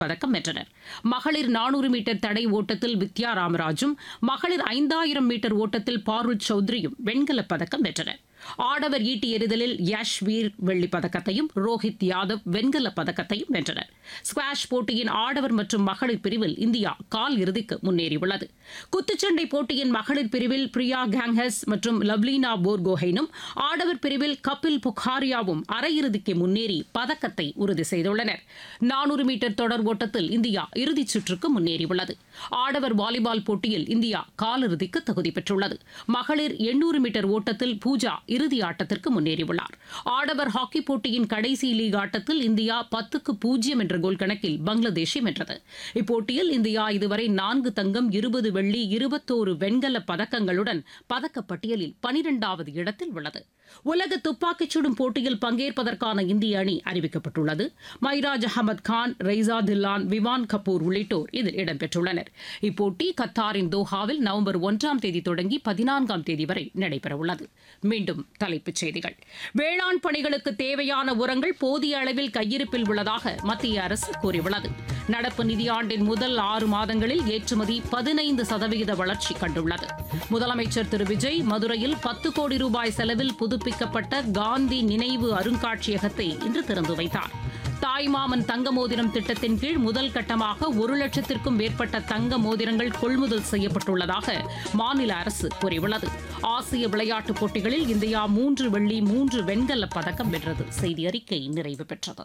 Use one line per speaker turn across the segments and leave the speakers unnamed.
பதக்கம் வென்றனர் மகளிர் நானூறு மீட்டர் தடை ஓட்டத்தில் வித்யா ராமராஜும் மகளிர் ஐந்தாயிரம் மீட்டர் ஓட்டத்தில் பாருல் சௌத்ரியும் வெண்கலப் பதக்கம் வென்றனர் ஆடவர் ஈட்டி எறிதலில் யஷ் வீர் வெள்ளிப் பதக்கத்தையும் ரோஹித் யாதவ் வெண்கலப் பதக்கத்தையும் வென்றனர் ஸ்குவாஷ் போட்டியின் ஆடவர் மற்றும் மகளிர் பிரிவில் இந்தியா கால் இறுதிக்கு முன்னேறியுள்ளது குத்துச்சண்டை போட்டியின் மகளிர் பிரிவில் பிரியா கேங்ஹஸ் மற்றும் லவ்லீனா போர்கோஹைனும் ஆடவர் பிரிவில் கபில் புகாரியாவும் அரையிறுதிக்கு முன்னேறி பதக்கத்தை உறுதி செய்துள்ளனர் நானூறு மீட்டர் தொடர் ஓட்டத்தில் இந்தியா இறுதிச் சுற்றுக்கு முன்னேறியுள்ளது ஆடவர் வாலிபால் போட்டியில் இந்தியா காலிறுதிக்கு தகுதி பெற்றுள்ளது மகளிர் எண்ணூறு மீட்டர் ஓட்டத்தில் பூஜா இறுதி ஆட்டத்திற்கு முன்னேறியுள்ளார் ஆடவர் ஹாக்கி போட்டியின் கடைசி லீக் ஆட்டத்தில் இந்தியா பத்துக்கு பூஜ்ஜியம் என்ற கோல் கணக்கில் பங்களாதேஷை வென்றது இப்போட்டியில் இந்தியா இதுவரை நான்கு தங்கம் இருபது வெள்ளி இருபத்தோரு வெண்கல பதக்கங்களுடன் பதக்கப்பட்டியலில் பனிரெண்டாவது இடத்தில் உள்ளது உலக துப்பாக்கிச் சுடும் போட்டியில் பங்கேற்பதற்கான இந்திய அணி அறிவிக்கப்பட்டுள்ளது மைராஜ் அகமது கான் ரெய்சா தில்லான் விவான் கபூர் உள்ளிட்டோர் இதில் இடம்பெற்றுள்ளனர் இப்போட்டி கத்தாரின் தோஹாவில் நவம்பர் ஒன்றாம் தேதி தொடங்கி பதினான்காம் தேதி வரை நடைபெறவுள்ளது மீண்டும் தலைப்புச் செய்திகள் வேளாண் பணிகளுக்கு தேவையான உரங்கள் போதிய அளவில் கையிருப்பில் உள்ளதாக மத்திய அரசு கூறியுள்ளது நடப்பு நிதியாண்டின் முதல் ஆறு மாதங்களில் ஏற்றுமதி பதினைந்து சதவிகித வளர்ச்சி கண்டுள்ளது முதலமைச்சர் திரு விஜய் மதுரையில் பத்து கோடி ரூபாய் செலவில் புதுப்பிக்கப்பட்ட காந்தி நினைவு அருங்காட்சியகத்தை இன்று திறந்து வைத்தார் தாய்மாமன் தங்க மோதிரம் திட்டத்தின் கீழ் முதல் கட்டமாக ஒரு லட்சத்திற்கும் மேற்பட்ட தங்க மோதிரங்கள் கொள்முதல் செய்யப்பட்டுள்ளதாக மாநில அரசு கூறியுள்ளது ஆசிய விளையாட்டுப் போட்டிகளில் இந்தியா மூன்று வெள்ளி மூன்று வெண்கலப் பதக்கம் வென்றது செய்தி அறிக்கை நிறைவு பெற்றது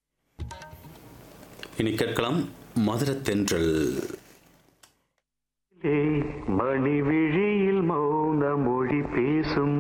இனி கேட்கலாம் மதுர தென்றல்
மணி விழியில் மௌன மொழி பேசும்